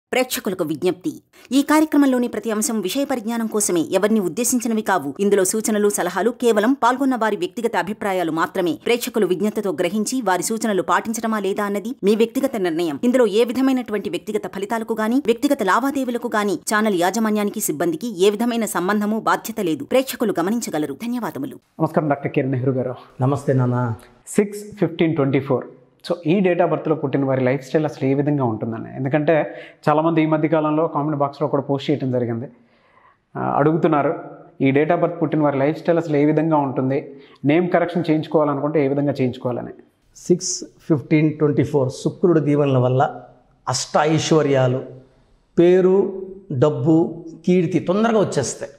ప్రేక్షకులకు విజ్ఞప్తి ఈ కార్యక్రమంలోని ప్రతి అంశం విషయ పరిజ్ఞానం కోసమే ఎవరిని ఉద్దేశించినవి కావు ఇందులో సూచనలు సలహాలు కేవలం పాల్గొన్న వారి వ్యక్తిగత అభిప్రాయాలు మాత్రమే ప్రేక్షకులు విజ్ఞతతో గ్రహించి వారి సూచనలు పాటించడమా లేదా అన్నది మీ వ్యక్తిగత నిర్ణయం ఇందులో ఏ విధమైనటువంటి వ్యక్తిగత ఫలితాలకు గాని వ్యక్తిగత లావాదేవీలకు గాని ఛానల్ యాజమాన్యానికి సిబ్బందికి ఏ విధమైన సంబంధము బాధ్యత లేదు ప్రేక్షకులు గమనించగలరు ధన్యవాదములు నమస్కారం డాక్టర్ కిరణ్ నెహ్రూ గారు నమస్తే నాన్న six fifteen twenty four so ఈ డేట్ ఆఫ్ బర్త్లో పుట్టిన వారి లైఫ్ స్టైల్ అసలు ఏ విధంగా ఉంటుందని ఎందుకంటే చాలామంది ఈ మధ్య కాలంలో కామెంట్ బాక్స్లో కూడా పోస్ట్ చేయడం జరిగింది ఆ, అడుగుతున్నారు ఈ డేట్ ఆఫ్ బర్త్ పుట్టిన వారి లైఫ్ స్టైల్ అసలు ఏ విధంగా ఉంటుంది నేమ్ కరెక్షన్ చేయించుకోవాలనుకుంటే ఏ విధంగా చేయించుకోవాలని సిక్స్ ఫిఫ్టీన్ ట్వంటీ ఫోర్ శుక్రుడు దీవెనల వల్ల అష్ట ఐశ్వర్యాలు పేరు డబ్బు కీర్తి తొందరగా వచ్చేస్తాయి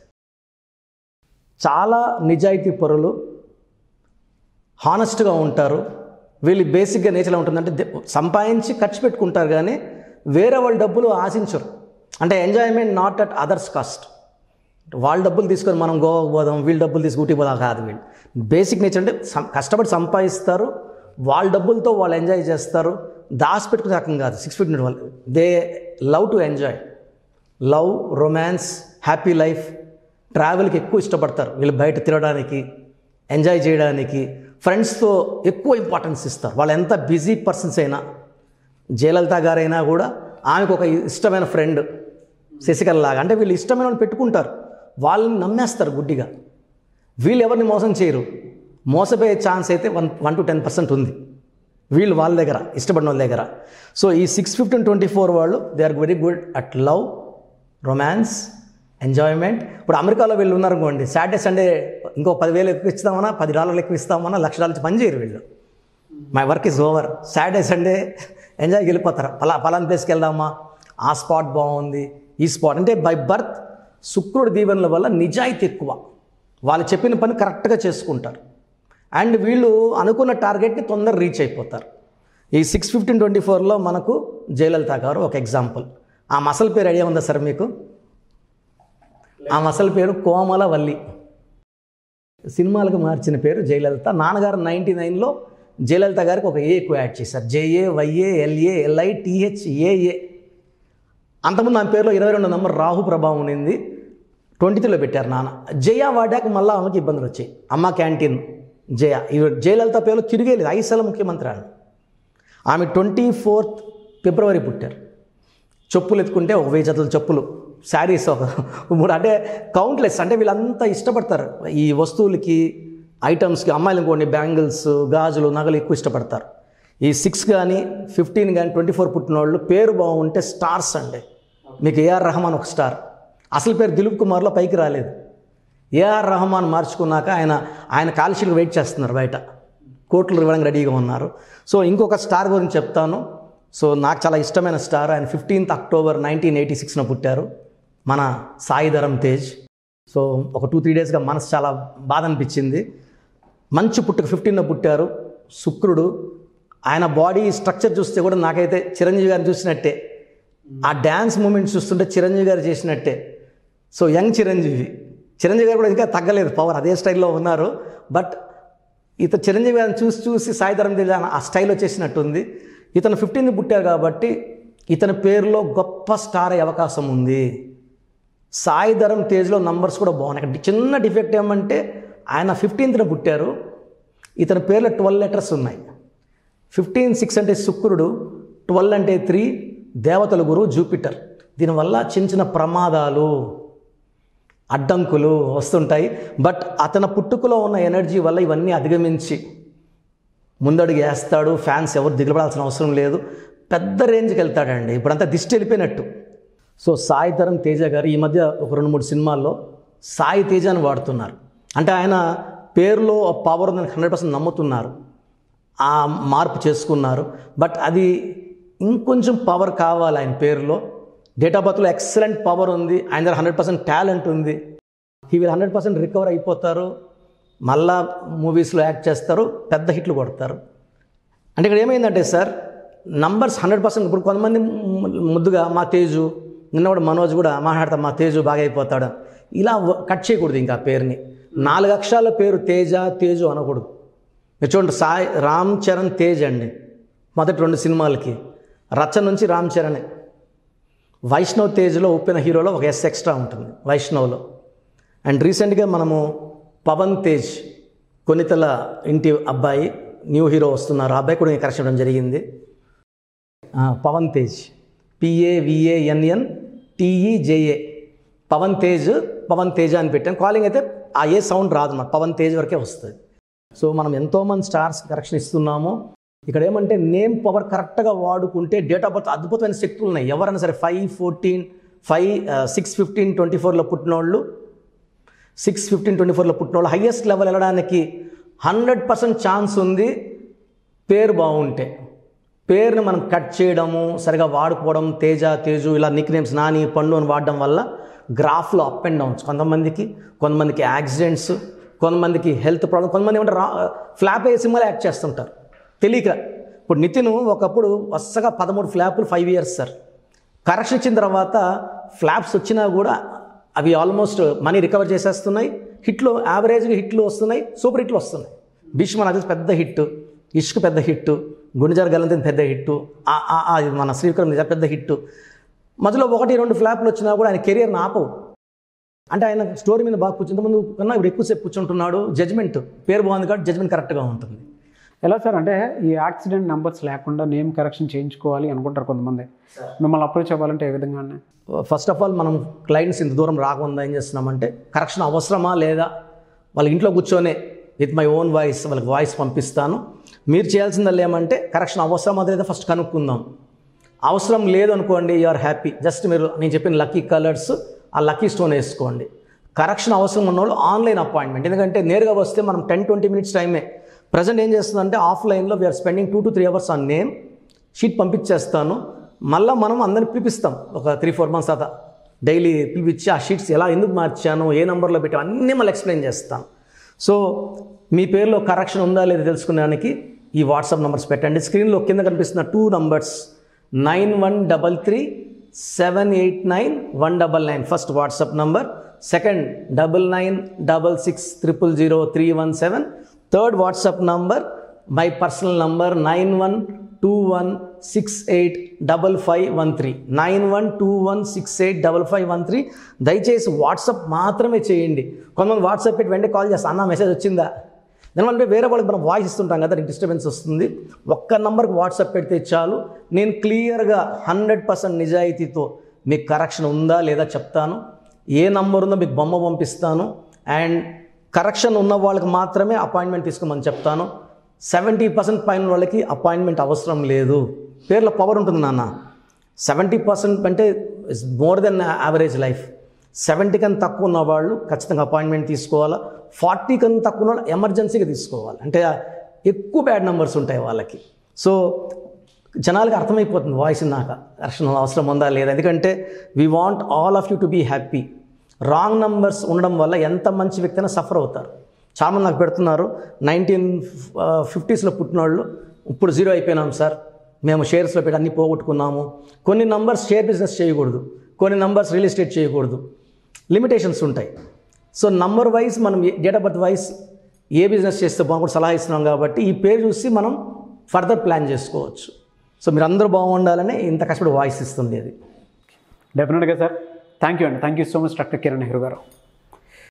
చాలా నిజాయితీ పరులు హానెస్ట్గా ఉంటారు వీళ్ళు బేసిక్గా నేచర్లో ఉంటుందంటే దే- సంపాదించి ఖర్చు పెట్టుకుంటారు కానీ వేరే వాళ్ళ డబ్బులు ఆశించరు అంటే enjoyment not at others cost వాళ్ళ డబ్బులు తీసుకొని మనం గోవాకు పోదాం వీళ్ళ డబ్బులు తీసుకు ఊటీ పోదాం కాదు వీళ్ళు బేసిక్ నేచర్ అంటే సం- కష్టపడి సంపాదిస్తారు వాళ్ళ డబ్బులతో వాళ్ళు ఎంజాయ్ చేస్తారు దాచిపెట్టుకునే రకం కాదు సిక్స్ ఫిఫ్టీ వాళ్ళు they love to enjoy love romance happy life ట్రావెల్కి ఎక్కువ ఇష్టపడతారు వీళ్ళు బయట తిరగడానికి ఎంజాయ్ చేయడానికి ఫ్రెండ్స్తో ఎక్కువ ఇంపార్టెన్స్ ఇస్తారు వాళ్ళు ఎంత బిజీ పర్సన్స్ అయినా జయలలిత గారైనా కూడా ఆమెకు ఒక ఇష్టమైన ఫ్రెండ్ శశికళ లాగా అంటే వీళ్ళు ఇష్టమైన వాళ్ళు పెట్టుకుంటారు వాళ్ళని నమ్మేస్తారు గుడ్డిగా వీళ్ళు ఎవరిని మోసం చేయరు మోసపోయే ఛాన్స్ అయితే one one two ten percent ఉంది వీళ్ళు వాళ్ళ దగ్గర ఇష్టపడిన వాళ్ళ దగ్గర సో ఈ సిక్స్ ఫిఫ్టీన్ ట్వంటీ ఫోర్ వాళ్ళు they are very good at love romance enjoyment ఇప్పుడు అమెరికాలో వీళ్ళు ఉన్నారనుకోండి సాటర్డే సండే ఇంకో పదివేలు ఎక్కువ ఇస్తామన్నా పది డాలర్లు ఎక్కువ ఇస్తామన్నా లక్ష డాలర్లు పని చేయరు వీళ్ళు my work is over Saturday Sunday ఎంజాయ్కి వెళ్ళిపోతారు పలా పలానా ప్లేస్కి వెళ్దామా ఆ స్పాట్ బాగుంది ఈ స్పాట్ అంటే బై బర్త్ శుక్రుడి దీవెనల వల్ల నిజాయితీ ఎక్కువ వాళ్ళు చెప్పిన పని కరెక్ట్గా చేసుకుంటారు అండ్ వీళ్ళు అనుకున్న టార్గెట్ని తొందర రీచ్ అయిపోతారు ఈ సిక్స్ ఫిఫ్టీన్ ట్వంటీ ఫోర్లో మనకు జయలలిత గారు ఒక ఎగ్జాంపుల్ ఆ మసల్ పేరు ఐడియా ఉందా సార్ మీకు ఆ మసల్ పేరు కోమలవల్లి సినిమాలకు మార్చిన పేరు జయలలిత నాన్నగారు నైంటీ నైన్లో జయలలిత గారికి ఒక ఏ ఎక్కువ యాడ్ చేశారు JA YA LA LI TH AA అంతకుముందు నా పేరులో ఇరవై రెండు నంబర్ రాహు ప్రభావం ఉన్నింది ట్వంటీ త్రీలో పెట్టారు నాన్న జయ వాడాక మళ్ళీ ఆమెకి ఇబ్బందులు వచ్చాయి అమ్మ క్యాంటీన్ జయ ఇవి జయలలిత పేరులో తిరిగేలేదు ఐదు సార్లు ముఖ్యమంత్రి ఆమె ఆమె ట్వంటీ ఫోర్త్ ఫిబ్రవరి పుట్టారు చెప్పులు ఎత్తుకుంటే ఒక వెయ్యి జతల చెప్పులు శారీస్ ఒక మూడు అంటే కౌంట్లెస్ అంటే వీళ్ళంతా ఇష్టపడతారు ఈ వస్తువులకి ఐటమ్స్కి అమ్మాయిలు ఇంకోండి బ్యాంగిల్స్ గాజులు నగలు ఎక్కువ ఇష్టపడతారు ఈ సిక్స్ కానీ ఫిఫ్టీన్ కానీ ట్వంటీ ఫోర్ పుట్టిన వాళ్ళు పేరు బాగుంటే స్టార్స్ అండి మీకు ఏఆర్ రెహమాన్ ఒక స్టార్ అసలు పేరు దిలీప్ కుమార్లో పైకి రాలేదు ఏఆర్ రెహమాన్ మార్చుకున్నాక ఆయన ఆయన కాల్షీలు వెయిట్ చేస్తున్నారు బయట కోట్లు ఇవ్వడానికి రెడీగా ఉన్నారు సో ఇంకొక స్టార్ గురించి చెప్తాను సో నాకు చాలా ఇష్టమైన స్టార్ ఆయన ఫిఫ్టీన్త్ అక్టోబర్ నైన్టీన్ ఎయిటీ సిక్స్న పుట్టారు మన సాయిధరం తేజ్ సో ఒక టూ త్రీ డేస్గా మనసు చాలా బాధ అనిపించింది మంచి పుట్టుక ఫిఫ్టీన్లో పుట్టారు శుక్రుడు ఆయన బాడీ స్ట్రక్చర్ చూస్తే కూడా నాకైతే చిరంజీవి గారిని చూసినట్టే ఆ డ్యాన్స్ మూమెంట్ చూస్తుంటే చిరంజీవి గారు చేసినట్టే సో యంగ్ చిరంజీవి చిరంజీవి గారు కూడా ఇంకా తగ్గలేదు పవర్ అదే స్టైల్లో ఉన్నారు బట్ ఇత చిరంజీవి గారిని చూసి చూసి సాయిధరం తేజ్ ఆ స్టైల్ వచ్చేసినట్టుంది ఇతను ఫిఫ్టీన్త్ పుట్టారు కాబట్టి ఇతని పేరులో గొప్ప స్టార్ అయ్యే అవకాశం ఉంది సాయిధరం తేజ్లో నంబర్స్ కూడా బాగున్నాయి ఇక్కడ చిన్న డిఫెక్ట్ ఏమంటే ఆయన ఫిఫ్టీన్త్న పుట్టారు ఇతని పేర్లో ట్వెల్వ్ లెటర్స్ ఉన్నాయి ఫిఫ్టీన్ సిక్స్ అంటే శుక్రుడు ట్వెల్వ్ అంటే త్రీ దేవతల గురువు జూపిటర్ దీనివల్ల చిన్న చిన్న ప్రమాదాలు అడ్డంకులు వస్తుంటాయి బట్ అతని పుట్టుకలో ఉన్న ఎనర్జీ వల్ల ఇవన్నీ అధిగమించి ముందడుగు వేస్తాడు ఫ్యాన్స్ ఎవరు దిగబడాల్సిన అవసరం లేదు పెద్ద రేంజ్కి వెళ్తాడండి ఇప్పుడంతా దిష్టి వెళ్ళిపోయినట్టు సో సాయి తరం తేజ గారు ఈ మధ్య ఒక రెండు మూడు సినిమాల్లో సాయి తేజ అని వాడుతున్నారు అంటే ఆయన పేరులో పవర్ ఉందని హండ్రెడ్ పర్సెంట్ నమ్ముతున్నారు ఆ మార్పు చేసుకున్నారు బట్ అది ఇంకొంచెం పవర్ కావాలి ఆయన పేరులో డేట్ ఆఫ్ బర్త్లో ఎక్సలెంట్ పవర్ ఉంది ఆయన దగ్గర హండ్రెడ్ పర్సెంట్ టాలెంట్ ఉంది ఈ వీళ్ళు హండ్రెడ్ పర్సెంట్ రికవర్ అయిపోతారు మళ్ళా మూవీస్లో యాక్ట్ చేస్తారు పెద్ద హిట్లు కొడతారు అంటే ఇక్కడ ఏమైందంటే సార్ నంబర్స్ హండ్రెడ్ పర్సెంట్ ఇప్పుడు కొంతమంది ము- ముద్దుగా మా తేజు నిన్న కూడా మనోజ్ కూడా మాట్లాడతాం మా తేజు బాగా అయిపోతాడు ఇలా వ- కట్ చేయకూడదు ఇంకా ఆ పేరుని నాలుగు అక్షరాల పేరు తేజ తేజు అనకూడదు మీరు చూడండి సాయి రామ్ చరణ్ తేజ్ అండి మొదటి రెండు సినిమాలకి రచ్చ నుంచి రామ్ చరణే వైష్ణవ్ తేజ్లో ఉప్పిన హీరోలో ఒక ఎస్ ఎక్స్ట్రా ఉంటుంది వైష్ణవ్లో అండ్ రీసెంట్గా మనము పవన్ తేజ్ కొనితల ఇంటి అబ్బాయి న్యూ హీరో వస్తున్నారు ఆ అబ్బాయి కూడా కరెక్ట్ చేయడం జరిగింది ఆ, పవన్ తేజ్ పిఏవిఏఎన్ఎన్ టీఈజేఏ పవన్ తేజ్ పవన్ తేజ అని పెట్టాం కాలింగ్ అయితే ఆ ఏ సౌండ్ రాదు నాకు పవన్ తేజ్ వరకే వస్తుంది సో మనం ఎంతోమంది స్టార్స్ కరెక్షన్ ఇస్తున్నాము ఇక్కడ ఏమంటే నేమ్ పవర్ కరెక్ట్గా వాడుకుంటే డేట్ ఆఫ్ బర్త్ అద్భుతమైన శక్తులు ఉన్నాయి ఎవరైనా సరే five fourteen five six fifteen twenty ఫోర్లో పుట్టిన వాళ్ళు సిక్స్ ఫిఫ్టీన్ ట్వంటీ ఫోర్లో పుట్టిన వాళ్ళు హయ్యెస్ట్ లెవెల్ వెళ్ళడానికి హండ్రెడ్ పర్సెంట్ ఛాన్స్ ఉంది పేరు బాగుంటే పేరుని మనం కట్ చేయడము సరిగా వాడుకోవడం తేజ తేజు ఇలా నిక్ నేమ్స్ నాని పండు అని వాడడం వల్ల గ్రాఫ్లో అప్ అండ్ డౌన్స్ కొంతమందికి కొంతమందికి యాక్సిడెంట్స్ కొంతమందికి హెల్త్ ప్రాబ్లమ్ కొంతమంది ఏమంటే రా ఫ్లాప్ అయ్యే సినిమాలు యాక్ట్ చేస్తుంటారు తెలియక ఇప్పుడు నితిన్ ఒకప్పుడు వరుసగా పదమూడు ఫ్లాపులు ఫైవ్ ఇయర్స్ సార్ కరెక్షన్ ఇచ్చిన తర్వాత ఫ్లాప్స్ వచ్చినా కూడా అవి ఆల్మోస్ట్ మనీ రికవర్ చేసేస్తున్నాయి హిట్లు యావరేజ్గా హిట్లు వస్తున్నాయి సూపర్ హిట్లు వస్తున్నాయి భీష్మ నాకు తెలిసి పెద్ద హిట్ ఇష్క్ పెద్ద హిట్ గుండెజార్ గలంతిని పెద్ద హిట్ ఆ- ఆ- ఆ ఇది మన శ్రీవిక్రమ్ నిజా పెద్ద హిట్ మధ్యలో ఒకటి రెండు ఫ్లాప్లు వచ్చినా కూడా ఆయన కెరియర్ని ఆపవు అంటే ఆయన స్టోరీ మీద బాగా కూర్చుంటే ముందు కన్నా ఇప్పుడు ఎక్కువసేపు కూర్చుంటున్నాడు జడ్జ్మెంట్ పేరు బాగుంది కాబట్టి జడ్జ్మెంట్ కరెక్ట్గా ఉంటుంది ఎలా సార్ అంటే ఈ యాక్సిడెంట్ నెంబర్స్ లేకుండా నేమ్ కరెక్షన్ చేయించుకోవాలి అనుకుంటారు కొంతమంది మిమ్మల్ని అప్రోచ్ అవ్వాలంటే ఏ విధంగా ఫస్ట్ ఆఫ్ ఆల్ మనం క్లయింట్స్ ఇంత దూరం రాకుండా ఏం చేస్తున్నామంటే కరెక్షన్ అవసరమా లేదా వాళ్ళ ఇంట్లో కూర్చొనే విత్ మై ఓన్ వాయిస్ వాళ్ళకి వాయిస్ పంపిస్తాను మీరు చేయాల్సిందల్లా ఏమంటే కరెక్షన్ అవసరమా లేదా ఫస్ట్ కనుక్కుందాం అవసరం లేదు అనుకోండి యు ఆర్ హ్యాపీ జస్ట్ మీరు నేను చెప్పిన లక్కీ కలర్స్ ఆ లక్కీ స్టోన్ వేసుకోండి కరెక్షన్ అవసరం ఉన్నవాళ్ళు ఆన్లైన్ అపాయింట్మెంట్ ఎందుకంటే నేరుగా వస్తే మనం టెన్ ట్వంటీ మినిట్స్ టైమే ప్రజెంట్ ఏం చేస్తుందంటే ఆఫ్లైన్లో we're spending two to three hours on name sheet పంపించేస్తాను మళ్ళీ మనం అందరిని పిలిపిస్తాం ఒక త్రీ ఫోర్ మంత్స్ తర్వాత డైలీ పిలిపించి ఆ షీట్స్ ఎలా ఎందుకు మార్చాను ఏ నెంబర్లో పెట్టాను అన్నీ మళ్ళీ ఎక్స్ప్లెయిన్ చేస్తాను సో మీ పేరులో కరెక్షన్ ఉందా లేదా తెలుసుకునేదానికి ఈ వాట్సాప్ నెంబర్స్ పెట్టండి స్క్రీన్లో కింద కనిపిస్తున్న two numbers nine one double three seven eight nine one double nine first WhatsApp number second double nine double six triple zero three one seven third WhatsApp number my personal number nine one two one six eight double five one three nine one two one six eight double five one three దయచేసి WhatsApp మాత్రమే చేయండి కొంతమంది WhatsApp పెట్టి వెంటనే call చేస్తా అన్న message వచ్చిందా దానివల్ల వేరే వాళ్ళకి మనం వాయిస్ ఇస్తుంటాం కదా డిస్టర్బెన్స్ వస్తుంది ఒక్క నంబర్కి వాట్సాప్ పెడితే చాలు నేను క్లియర్గా హండ్రెడ్ పర్సెంట్ నిజాయితీతో మీకు కరెక్షన్ ఉందా లేదా చెప్తాను ఏ నంబర్ ఉందో మీకు బొమ్మ పంపిస్తాను అండ్ కరెక్షన్ ఉన్న వాళ్ళకి మాత్రమే అపాయింట్మెంట్ తీసుకోమని చెప్తాను సెవెంటీ పర్సెంట్ పైన వాళ్ళకి అపాయింట్మెంట్ అవసరం లేదు పేర్లో పవర్ ఉంటుంది నాన్న సెవెంటీ పర్సెంట్ అంటే is more than average life seventy కన్నా తక్కువ ఉన్న వాళ్ళు ఖచ్చితంగా అపాయింట్మెంట్ తీసుకోవాలా ఫార్టీ కన్నా తక్కువ ఉన్న వాళ్ళు ఎమర్జెన్సీగా తీసుకోవాలి అంటే ఎక్కువ బ్యాడ్ నెంబర్స్ ఉంటాయి వాళ్ళకి సో జనాలకు అర్థమైపోతుంది వాయిస్ నాక రక్షణ అవసరం ఉందా లేదా ఎందుకంటే we want all of you to be happy wrong numbers ఉండడం వల్ల ఎంత మంచి వ్యక్తి అయినా సఫర్ అవుతారు చాలామంది నాకు పెడుతున్నారు నైన్టీన్ ఫిఫ్టీస్లో పుట్టిన వాళ్ళు ఇప్పుడు జీరో అయిపోయినాం సార్ మేము షేర్స్లో పెట్టి అన్ని పోగొట్టుకున్నాము కొన్ని నంబర్స్ షేర్ బిజినెస్ చేయకూడదు కొన్ని నంబర్స్ రియల్ ఎస్టేట్ చేయకూడదు లిమిటేషన్స్ ఉంటాయి సో నంబర్ వైజ్ మనం డేట్ ఆఫ్ బర్త్ వైజ్ ఏ బిజినెస్ చేస్తే బాగుంటుంది సలహా ఇస్తున్నాం కాబట్టి ఈ పేరు చూసి మనం ఫర్దర్ ప్లాన్ చేసుకోవచ్చు సో మీరు అందరూ బాగుండాలని ఇంత కష్టపడి వాయిస్ ఇస్తుంది అది డెఫినెట్గా సార్ థ్యాంక్ యూ అండి thank you so much doctor Kiran Nehru గారు